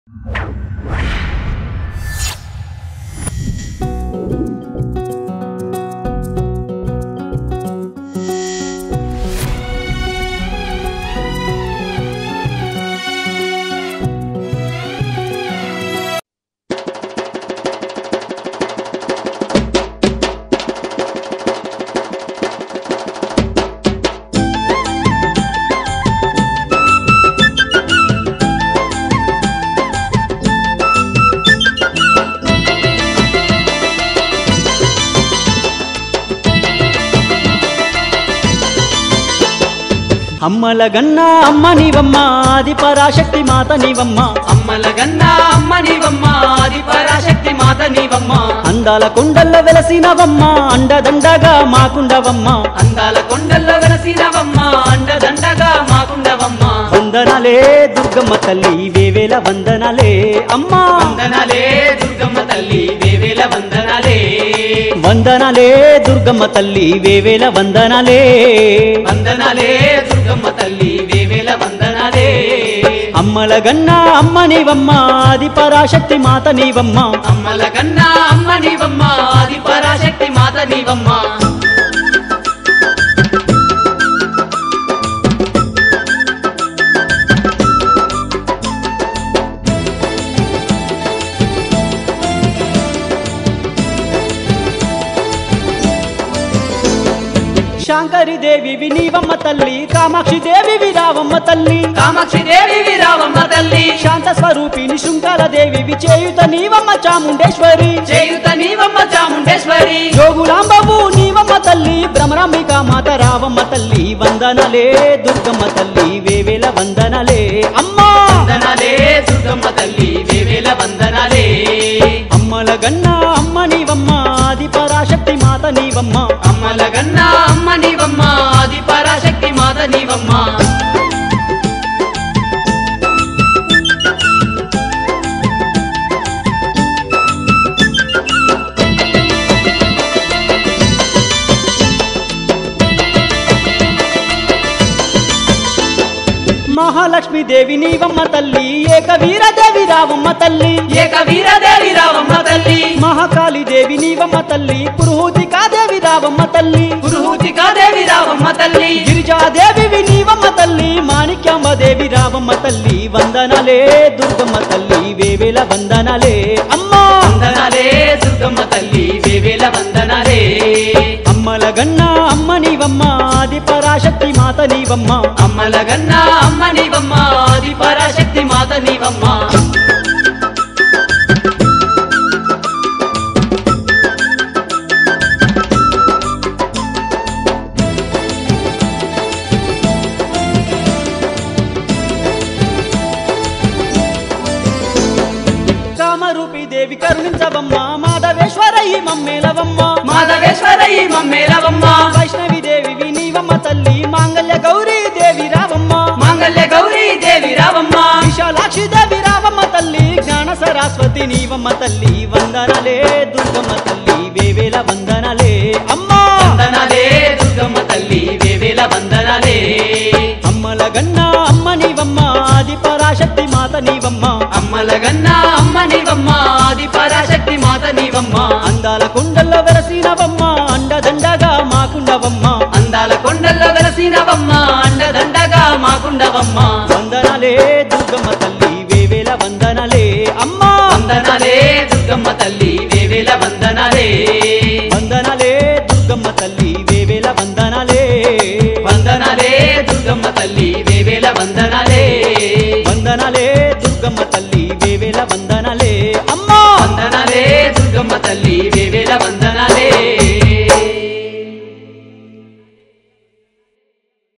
అమ్మల గన్నా అమ్మ నీవమ్మ ఆది పరాశక్తి మాత నీవమ్మ అమ్మల గన్నా అమ్మ నీవమ్మ ఆది పరాశక్తి మాత నీవమ్మ అందాల కొండల్ల వెలసినవమ్మ అండదండగా మాకుండవమ్మ అందాల కొండల్లో వెలసినవమ్మ అండదండగా మాకుండవమ్మ వందనాలే దుర్గమ్మ తల్లి వేవేల వందనాలే అమ్మా వందనాలే దుర్గమ్మ తల్లి వేవేల వందనాలే వందనాలే దుర్గమ్మ తల్లి వేవేల వందనాలే వందనాలే దుర్గమ్మ తల్లి వేవేల వందనాలే అమ్మల గన్నా అమ్మ నీవమ్మ ఆది పరాశక్తి మాత నీవమ్మ అమ్మల గన్నా అమ్మ నీవమ్మ ఆది పరాశక్తి మాత నీవమ్మ శాంకరి దేవి నీవమ్మ తల్లి కామాక్షి దేవి రావమ్మ తల్లి కామాక్షి దేవి రావమ్మ తల్లి శాంత స్వరూపిణి శృంగాల దేవి చేయుత నీవమ్మ చాముండేశ్వరి చేయుత నీవమ్మ చాముండేశ్వరి జోగులాంబవు నీవమ్మ తల్లి భ్రమరాంబిక మాత రావమ్మ తల్లి వందనలే దుర్గమ్మ తల్లి వేవేల వందనలే అమ్మా వందనాలే దుర్గమ్మ తల్లి వేవేల వందనాలే అమ్మల గన్నా అమ్మ నీవమ్మ ఆది పరాశక్తి మాత నీవమ్మ అమ్మల గన్నా అమ్మ నీవమ్మ ఆది పరాశక్తి మాత నీవమ్మ మహాలక్ష్మి దేవి నీవమ్మ తల్లి ఏక వీరదేవి రావమ్మ తల్లి ఏక వీరదేవి రావమ్మ తల్లి మహాకాళి దేవి నీవమ్మ తల్లి పురుహూతికా దేవి రావమ్మ తల్లి పురుహూతికా దేవి రావమ్మ తల్లి గిరిజాదేవి నీవమ్మ తల్లి మాణిక్యాంబ దేవి రావమ్మ తల్లి వందనలే దుర్గమ్మ తల్లి వేవేల వందనలే అమ్మా వందనాలే దుర్గమ్మ తల్లి వేవేల వందనాలే అమ్మల గన్నా అమ్మ నీవమ్మ ఆది పరాశక్తి మాత నీవమ్మ అమ్మల గన్నా అమ్మ నీవమ్మ ఆది పరాశక్తి మాత నీవమ్మ కామరూపి దేవి కరుణించవమ్మ మాధవేశ్వరయ్యి మమ్మేలవమ్మ మాధవేశ్వరయ్యి మమ్మేలవమ్మ వైష్ణవి దేవి నీవమ్మ తల్లి మాంగళ్య గౌరీ దేవి రావమ్మ మాంగళ్య గౌరీ దేవి రావమ్మ విశాలాక్షి దేవి రావమ్మ తల్లి జ్ఞాన సరస్వతి నీవమ్మ తల్లి వందనలే దుర్గమ్మ తల్లి వేవేల వందనలే అమ్మా వందనాలే దుర్గమ్మ తల్లి వేవేల వందనాలే అమ్మల గన్నా అమ్మ నీవమ్మ ఆది పరాశక్తి మాత నీవమ్మ అమ్మల గన్నా అమ్మ నీవమ్మ ఆది పరాశక్తి మాత నీవమ్మ అందాల కొండల్లో వెరసినవమ్మ అండదండగా మాకుండవమ్మ అందాల కొండల్లో వెలసినవమ్మ అండదండగా మాకుండవమ్మ వందనలే దుర్గమ్మ తల్లి వేవేల వందనలే అమ్మా వందనాలే దుర్గమ్మ తల్లి వేవేల వందనాలే